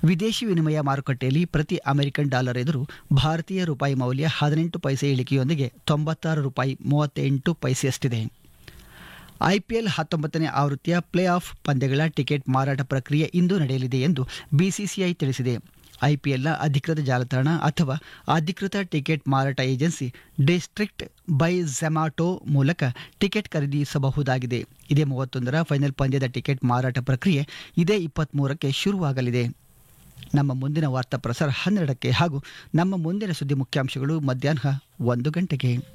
ವಿದೇಶಿ ವಿನಿಮಯ ಮಾರುಕಟ್ಟೆಯಲ್ಲಿ ಪ್ರತಿ ಅಮೆರಿಕನ್ ಡಾಲರ್ ಎದುರು ಭಾರತೀಯ ರೂಪಾಯಿ ಮೌಲ್ಯ ಹದಿನೆಂಟು ಪೈಸೆ ಇಳಿಕೆಯೊಂದಿಗೆ ತೊಂಬತ್ತಾರು ರೂಪಾಯಿ ಮೂವತ್ತೆಂಟು ಪೈಸೆಯಷ್ಟಿದೆ ಐಪಿಎಲ್ ಹತ್ತೊಂಬತ್ತನೇ ಆವೃತ್ತಿಯ ಪ್ಲೇ ಆಫ್ ಪಂದ್ಯಗಳ ಟಿಕೆಟ್ ಮಾರಾಟ ಪ್ರಕ್ರಿಯೆ ಇಂದು ನಡೆಯಲಿದೆ ಎಂದು ಬಿಸಿಸಿಐ ತಿಳಿಸಿದೆ ಐಪಿಎಲ್ನ ಅಧಿಕೃತ ಜಾಲತಾಣ ಅಥವಾ ಅಧಿಕೃತ ಟಿಕೆಟ್ ಮಾರಾಟ ಏಜೆನ್ಸಿ ಡಿಸ್ಟ್ರಿಕ್ಟ್ ಬೈ ಝೆಮಾಟೋ ಮೂಲಕ ಟಿಕೆಟ್ ಖರೀದಿಸಬಹುದಾಗಿದೆ ಇದೇ ಮೂವತ್ತೊಂದರ ಫೈನಲ್ ಪಂದ್ಯದ ಟಿಕೆಟ್ ಮಾರಾಟ ಪ್ರಕ್ರಿಯೆ ಇದೇ ಇಪ್ಪತ್ತ್ಮೂರಕ್ಕೆ ಶುರುವಾಗಲಿದೆ ನಮ್ಮ ಮುಂದಿನ ವಾರ್ತಾ ಪ್ರಸಾರ ಹನ್ನೆರಡಕ್ಕೆ ಹಾಗೂ ನಮ್ಮ ಮುಂದಿನ ಸುದ್ದಿ ಮುಖ್ಯಾಂಶಗಳು ಮಧ್ಯಾಹ್ನ ಒಂದು ಗಂಟೆಗೆ